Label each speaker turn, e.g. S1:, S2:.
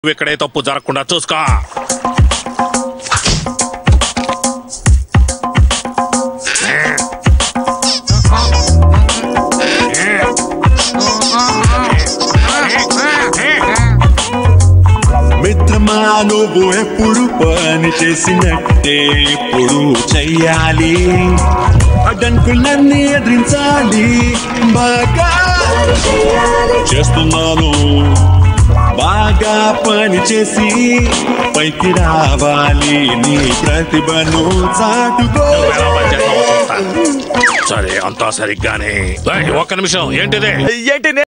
S1: నువ్వు ఇక్కడే తప్పు జరగకుండా చూసుకో
S2: మిత్రమా నువ్వు ఎప్పుడు పని చేసినట్టే ఎప్పుడు చెయ్యాలి అడ్డంకులన్నీ ఎదిరించాలి బాగా చేస్తున్నాను బాగా పని చేసి పైకి రావాలి నీ ప్రతిభను చాటుకో
S1: నువ్వు ఎలా పనిచేస్తావో చూస్తా సరే అంతా సరిగ్గానే ఏయ్, ఒక్క నిమిషం ఏంటిదే
S3: ఏంటి